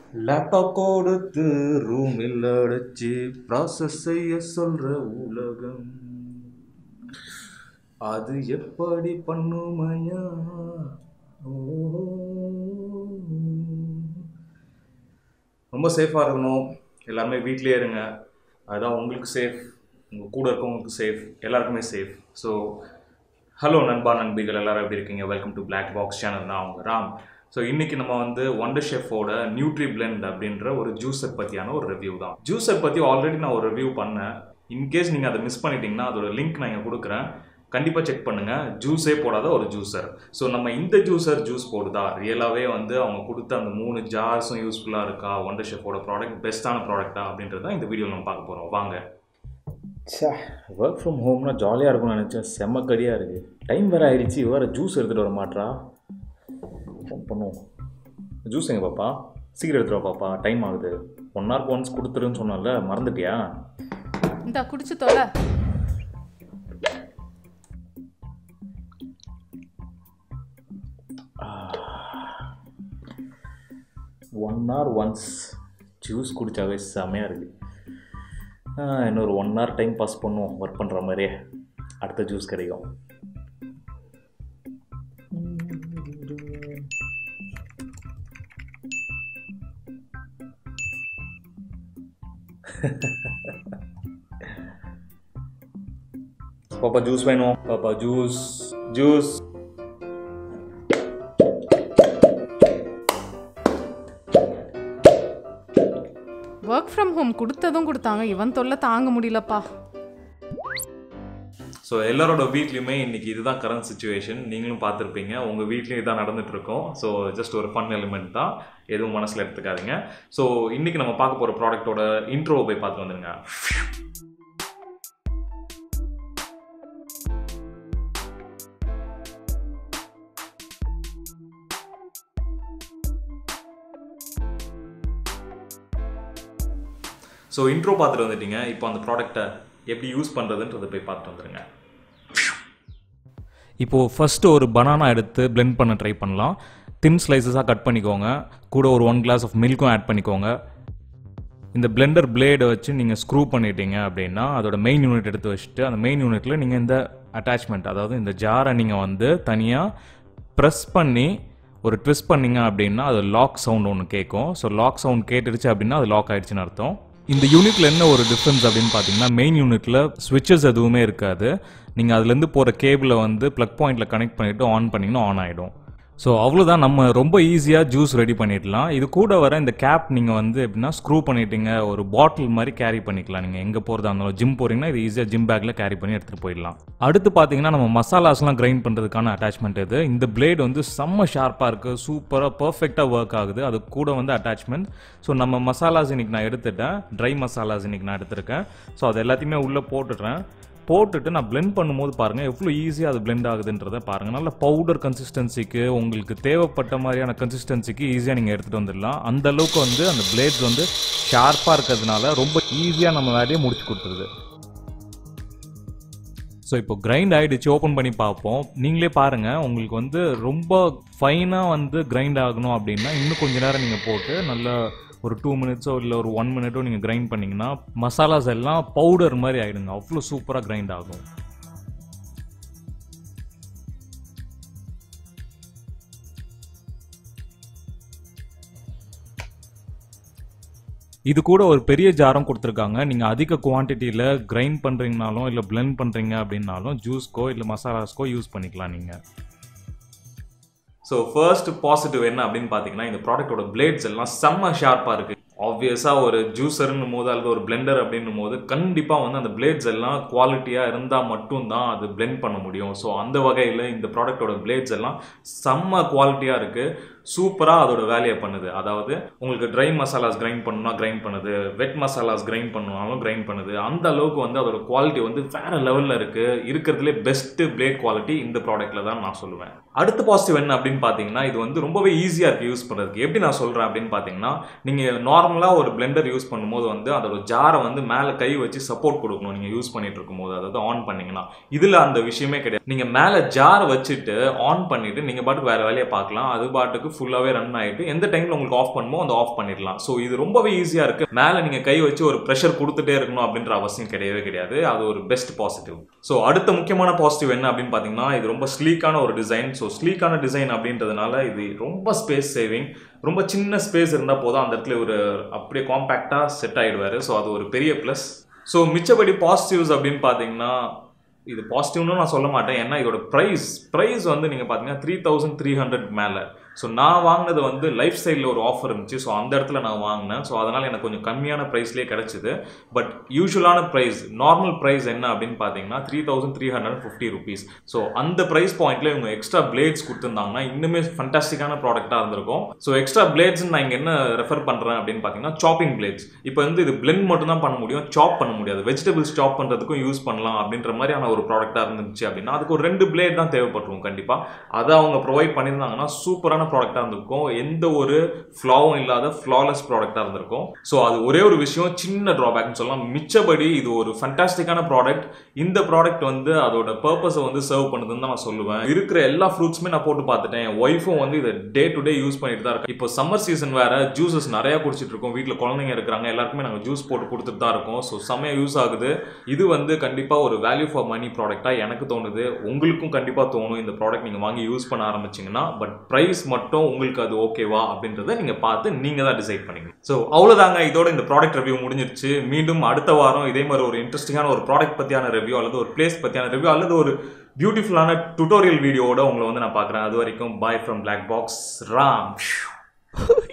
Laptop கொடுத்து ரூமில் அடைச்சி ப்ராசஸ் செய்ய சொல்ற உலகம் அது எப்படி பண்ணுமையா ஓ. ரொம்ப சேஃபாக இருக்கணும் எல்லாருமே வீட்லயே இருங்க அதுதான் உங்களுக்கு சேஃப் உங்கள் கூட இருக்கவங்களுக்கு சேஃப் எல்லாருக்குமே சேஃப் ஸோ ஹலோ நண்பா நண்பிகள் எல்லாரும் எப்படி இருக்கீங்க welcome to Black box channel நான் அவங்க ராம் ஸோ இன்னைக்கு நம்ம வந்து ஒண்டர் ஷெஃபோட நியூட்ரி பிளெண்ட் அப்படின்ற ஒரு ஜூஸர் பற்றியான ஒரு ரிவ்யூ தான் ஜூஸர் பற்றி ஆல்ரெடி நான் ஒரு ரிவ்யூ பண்ணேன் இன்கேஸ் நீங்கள் அதை மிஸ் பண்ணிட்டீங்கன்னா அதோட லிங்க் நான் இங்கே கொடுக்குறேன் கண்டிப்பாக செக் பண்ணுங்க ஜூஸே போடாத ஒரு ஜூஸர் ஸோ நம்ம இந்த ஜூஸர் ஜூஸ் போடுதா ரியலாகவே வந்து அவங்க கொடுத்த அந்த மூணு ஜார்ஸும் யூஸ்ஃபுல்லாக இருக்கா ஒண்டர் ஷெஃபோட ப்ராடக்ட் பெஸ்ட்டான ப்ராடக்ட்டா அப்படின்றத இந்த வீடியோவில் நம்ம பார்க்க போகிறோம் வாங்க சே ஒர்க் ஃப்ரம் ஹோம்னா ஜாலியாக இருக்கும்னு நினச்சேன் செம்ம கடியாக இருக்குது டைம் வேறு ஆயிடுச்சு வேறு ஜூஸ் எடுத்துகிட்டு வர மாட்றா ஃபோன் பண்ணுவோம் ஜூஸ் எங்க பாப்பா சீக்கிரம் எடுத்துகிட்டு வா பாப்பா டைம் ஆகுது ஒன் ஹவர்க்கு ஒன்ஸ் கொடுத்துருன்னு சொன்னால மறந்துட்டியா இந்தா குடிச்சு தொலை ஒன் ஹவர் ஒன்ஸ் ஜூஸ் குடித்தாவே செம்மையாக இருக்குது இன்னொரு ஒன் ஹவர் டைம் பாஸ் பண்ணுவோம் ஒர்க் பண்ணுற மாதிரியே அடுத்த ஜூஸ் கிடைக்கும் பாப்பா ஜூஸ் வேணும் பாப்பா juice juice work from home கொடுத்ததும் கொடுத்தாங்க இவன் தொல்லை தாங்க முடியலப்பா ஸோ எல்லாரோட வீட்லையுமே இன்னைக்கு இதுதான் கரண்ட் சுச்சுவேஷன் நீங்களும் பார்த்துருப்பீங்க உங்கள் வீட்லேயும் இதான் நடந்துட்டு இருக்கோம் ஸோ ஜஸ்ட் ஒரு ஃபன் எலிமெண்ட் தான் எதுவும் மனசில் எடுத்துக்காதீங்க ஸோ இன்னைக்கு நம்ம பார்க்க போகிற ப்ராடக்ட்டோட இன்ட்ரோவை போய் பார்த்து வந்துருங்க ஸோ இன்ட்ரோ பார்த்துட்டு வந்துட்டீங்க இப்போ அந்த ப்ராடக்ட்டை எப்படி யூஸ் பண்ணுறதுன்றதை போய் பார்த்துட்டு வந்துருங்க இப்போது ஃபஸ்ட்டு ஒரு பனானா எடுத்து blend பண்ண ட்ரை பண்ணலாம் தின் ஸ்லைசஸாக கட் பண்ணிக்கோங்க கூட ஒரு ஒன் கிளாஸ் ஆஃப் மில்க்கும் ஆட் பண்ணிக்கோங்க இந்த பிளெண்டர் பிளேடை வச்சு நீங்கள் ஸ்க்ரூ பண்ணிட்டீங்க அப்படின்னா அதோட மெயின் யூனிட் எடுத்து வச்சுட்டு அந்த மெயின் யூனிட்டில் நீங்கள் இந்த அட்டாச்மெண்ட் அதாவது இந்த ஜாரை நீங்கள் வந்து தனியாக ப்ரெஸ் பண்ணி ஒரு ட்விஸ்ட் பண்ணீங்க அப்படின்னா அது லாக் சவுண்ட் ஒன்று கேட்கும் ஸோ லாக் சவுண்ட் கேட்டுடுச்சு அப்படின்னா அது லாக் ஆயிடுச்சுன்னு அர்த்தம் இந்த யூனிட்ல என்ன ஒரு டிஃப்ரென்ஸ் அப்படின்னு பார்த்தீங்கன்னா மெயின் யூனிட்ல ஸ்விட்சஸ் எதுவுமே இருக்காது நீங்கள் அதுலேருந்து போகிற கேபிளை வந்து ப்ளக் பாயிண்ட்டில் கனெக்ட் பண்ணிவிட்டு ஆன் பண்ணிங்கன்னா ஆன் ஆகிடும் ஸோ அவ்வளோதான் நம்ம ரொம்ப ஈஸியாக ஜூஸ் ரெடி பண்ணிடலாம் இது கூட வர இந்த கேப் நீங்கள் வந்து எப்படின்னா ஸ்க்ரூ பண்ணிட்டீங்க ஒரு பாட்டில் மாதிரி கேரி பண்ணிக்கலாம் நீங்கள் எங்கே போகிறதா இருந்தாலும் ஜிம் போகிறீங்கன்னா இது ஈஸியாக ஜிம் பேக்கில் கேரி பண்ணி எடுத்துகிட்டு போயிடலாம் அடுத்து பார்த்தீங்கன்னா நம்ம மசாலாஸ்லாம் கிரைண்ட் பண்ணுறதுக்கான அட்டாச்மெண்ட் இது இந்த பிளேட் வந்து செம்ம ஷார்ப்பாக இருக்குது சூப்பராக பர்ஃபெக்டாக ஒர்க் ஆகுது அது கூட வந்து அட்டாச்மெண்ட் ஸோ நம்ம மசாலாஸ் இன்னைக்கு நான் எடுத்துட்டேன் ட்ரை மசாலாஸ் இன்னைக்கு நான் எடுத்திருக்கேன் ஸோ அது எல்லாத்தையுமே உள்ளே போட்டுடுறேன் போட்டுட்டு நான் blend பண்ணும்போது பாருங்கள் எவ்வளோ ஈஸியாக அது blend ஆகுதுன்றதை பாருங்கள் நல்ல பவுடர் கன்சிஸ்டன்சிக்கு உங்களுக்கு தேவைப்பட்ட மாதிரியான கன்சிஸ்டன்சிக்கு ஈஸியாக நீங்கள் எடுத்துகிட்டு வந்துடலாம் அந்த அளவுக்கு வந்து அந்த பிளேட்ஸ் வந்து ஷார்ப்பாக இருக்கிறதுனால ரொம்ப ஈஸியாக நம்ம வேலையை முடிச்சு கொடுத்துருது ஸோ இப்போ கிரைண்ட் ஆகிடுச்சு ஓப்பன் பண்ணி பார்ப்போம் நீங்களே பாருங்கள் உங்களுக்கு வந்து ரொம்ப ஃபைனாக வந்து கிரைண்ட் ஆகணும் அப்படின்னா இன்னும் கொஞ்ச நேரம் நீங்கள் போட்டு நல்ல ஒரு டூ மினிட்ஸோ இல்லை ஒரு ஒன் மினிட்டோ நீங்கள் கிரைண்ட் பண்ணிங்கன்னா மசாலாஸ் எல்லாம் பவுடர் மாதிரி ஆகிடுங்க அவ்வளோ சூப்பராக கிரைண்ட் ஆகும் இது கூட ஒரு பெரிய ஜாரம் கொடுத்துருக்காங்க நீங்கள் அதிக குவான்டிட்டியில் கிரைண்ட் பண்ணுறீங்கனாலும் இல்லை blend பண்ணுறீங்க அப்படின்னாலும் ஜூஸ்க்கோ இல்லை மசாலாஸ்க்கோ யூஸ் பண்ணிக்கலாம் நீங்கள் ஸோ ஃபர்ஸ்ட் பாசிட்டிவ் என்ன அப்படின்னு பார்த்தீங்கன்னா இந்த ப்ராடக்ட்டோட பிளேட்ஸ் எல்லாம் செம்ம ஷார்ப்பாக இருக்குது ஆப்வியஸாக ஒரு ஜூஸர்னும் போது அல்லது ஒரு பிளெண்டர் அப்படின்னும் போது கண்டிப்பாக வந்து அந்த பிளேட்ஸ் எல்லாம் குவாலிட்டியாக இருந்தால் மட்டும்தான் அது blend பண்ண முடியும் ஸோ அந்த வகையில் இந்த ப்ராடக்ட்டோட பிளேட்ஸ் எல்லாம் செம்ம குவாலிட்டியாக இருக்குது சூப்பராக அதோட வேலையை பண்ணுது அதாவது உங்களுக்கு ட்ரை மசாலாஸ் கிரைண்ட் பண்ணணும்னா கிரைண்ட் பண்ணுது வெட் மசாலாஸ் கிரைண்ட் பண்ணணும்னாலும் கிரைண்ட் பண்ணுது அந்த அளவுக்கு வந்து அதோட குவாலிட்டி வந்து வேற லெவலில் இருக்கு இருக்கிறதுலே பெஸ்ட் பிளேட் குவாலிட்டி இந்த ப்ராடக்ட்ல தான் நான் சொல்லுவேன் அடுத்த பாசிட்டிவ் என்ன அப்படின்னு பார்த்தீங்கன்னா இது வந்து ரொம்பவே ஈஸியாக இருக்குது யூஸ் பண்ணுறதுக்கு எப்படி நான் சொல்கிறேன் அப்படின்னு பார்த்தீங்கன்னா நீங்கள் நார்மலாக ஒரு பிளெண்டர் யூஸ் பண்ணும்போது வந்து அதோட ஜாரை வந்து மேலே கை வச்சு சப்போர்ட் கொடுக்கணும் நீங்கள் யூஸ் பண்ணிட்டு இருக்கும்போது அதாவது ஆன் பண்ணீங்கன்னா இதில் அந்த விஷயமே கிடையாது நீங்கள் மேலே ஜார் வச்சுட்டு ஆன் பண்ணிட்டு நீங்கள் பாட்டுக்கு வேற வேலையை பார்க்கலாம் அது பாட்டுக்கு ஃபுல்லாகவே ரன் ஆகிட்டு எந்த டைமில் உங்களுக்கு ஆஃப் பண்ணுமோ அந்த ஆஃப் பண்ணிடலாம் ஸோ இது ரொம்பவே ஈஸியாக இருக்குது மேலே நீங்கள் கை வச்சு ஒரு ப்ரெஷர் கொடுத்துட்டே இருக்கணும் அப்படின்ற அவசியம் கிடையவே கிடையாது அது ஒரு பெஸ்ட் பாசிட்டிவ் ஸோ அடுத்த முக்கியமான பாசிட்டிவ் என்ன அப்படின்னு பார்த்தீங்கன்னா இது ரொம்ப ஸ்லீக்கான ஒரு டிசைன் ஸோ ஸ்லீக்கான டிசைன் அப்படின்றதுனால இது ரொம்ப ஸ்பேஸ் சேவிங் ரொம்ப சின்ன ஸ்பேஸ் இருந்தால் போதும் அந்த இடத்துல ஒரு அப்படியே காம்பேக்டாக செட் ஆகிடுவார் ஸோ அது ஒரு பெரிய ப்ளஸ் ஸோ மிச்சபடி பாசிட்டிவ்ஸ் அப்படின்னு பார்த்தீங்கன்னா இது பாசிட்டிவ்னு நான் சொல்ல மாட்டேன் ஏன்னா இதோட ப்ரைஸ் ப்ரைஸ் வந்து நீங்கள் பார்த்தீங்கன்னா த்ரீ தௌசண்ட் த்ரீ ஹண்ட்ரட் மேலே ஸோ நான் வாங்கினது வந்து லைஃப் ஸ்டைலில் ஒரு ஆஃபர் இருந்துச்சு ஸோ அந்த இடத்துல நான் வாங்கினேன் ஸோ அதனால் எனக்கு கொஞ்சம் கம்மியான ப்ரைஸ்லேயே கிடச்சிது பட் யூஸ்வலான ப்ரைஸ் நார்மல் ப்ரைஸ் என்ன அப்படின்னு பார்த்தீங்கன்னா three thousand three hundred fifty rupees so அந்த ப்ரைஸ் பாயிண்ட்டில் இவங்க எக்ஸ்ட்ரா பிளேட்ஸ் கொடுத்துருந்தாங்கன்னா இன்னுமே ஃபண்டாஸ்டிக்கான ப்ராடக்ட்டாக இருந்திருக்கும் ஸோ எக்ஸ்ட்ரா பிளேட்ஸ் நான் இங்கே என்ன ரெஃபர் பண்ணுறேன் அப்படின்னு பார்த்தீங்கன்னா சாப்பிங் பிளேட்ஸ் இப்போ வந்து இது பிளெண்ட் மட்டும் தான் பண்ண முடியும் சாப் பண்ண முடியாது வெஜிடபிள்ஸ் சாப் பண்ணுறதுக்கும் யூஸ் பண்ணலாம் அப்படின்ற மாதிரியான ஒரு ப்ராடக்ட்டாக இருந்துச்சு அப்படின்னா அதுக்கு ஒரு ரெண்டு பிளேட் தான் தேவைப்பட்டுரும் கண்டிப்பாக அதை அவங்க ப்ரொவைட் பண்ணியிருந்தாங்கன்னா சூப்பரான ப்ராடக்டாக இருந்திருக்கும் எந்த ஒரு ஃப்ளாவும் இல்லாத ஃப்ளாலெஸ் ப்ராடக்டாக இருந்திருக்கும் ஸோ அது ஒரே ஒரு விஷயம் சின்ன ட்ராபேக்னு சொல்லலாம் மிச்சபடி இது ஒரு ஃபண்டாஸ்டிக்கான ப்ராடக்ட் இந்த ப்ராடக்ட் வந்து அதோட பர்பஸை வந்து சர்வ் பண்ணுதுன்னு தான் நான் சொல்லுவேன் இருக்கிற எல்லா ஃப்ரூட்ஸுமே நான் போட்டு பார்த்துட்டேன் என் ஒய்ஃபும் வந்து இதை டே டு டே யூஸ் பண்ணிட்டு தான் இருக்கேன் இப்போ சம்மர் சீசன் வேற ஜூஸஸ் நிறைய குடிச்சிட்டு இருக்கோம் வீட்டில் குழந்தைங்க இருக்கிறாங்க எல்லாருக்குமே நாங்கள் ஜூஸ் போட்டு கொடுத்துட்டு தான் இருக்கோம் ஸோ செம்மையாக யூஸ் ஆகுது இது வந்து கண்டிப்பாக ஒரு வேல்யூ ஃபார் மணி ப்ராடக்டாக எனக்கு தோணுது உங்களுக்கும் கண்டிப்பாக தோணும் இந்த ப்ராடக்ட் நீங்கள் வாங்கி யூஸ் பண்ண ஆரம்பிச்சிங்கன்னா பட் ப்ரைஸ் மட்டும் உங்களுக்கு அது ஓகேவா அப்படின்றத நீங்கள் பார்த்து நீங்கள் தான் டிசைட் பண்ணிங்க ஸோ அவ்வளோதாங்க இதோட இந்த ப்ராடக்ட் ரிவ்யூ முடிஞ்சிருச்சு மீண்டும் அடுத்த வாரம் இதே மாதிரி ஒரு இன்ட்ரெஸ்டிங்கான ஒரு ப்ராடக்ட் பற்றியான ரிவ்யூ அல்லது ஒரு பிளேஸ் பற்றியான ரிவ்யூ அல்லது ஒரு பியூட்டிஃபுல்லான டுட்டோரியல் வீடியோவோட உங்களை வந்து நான் பார்க்குறேன் அது வரைக்கும் bye from Black Box Ram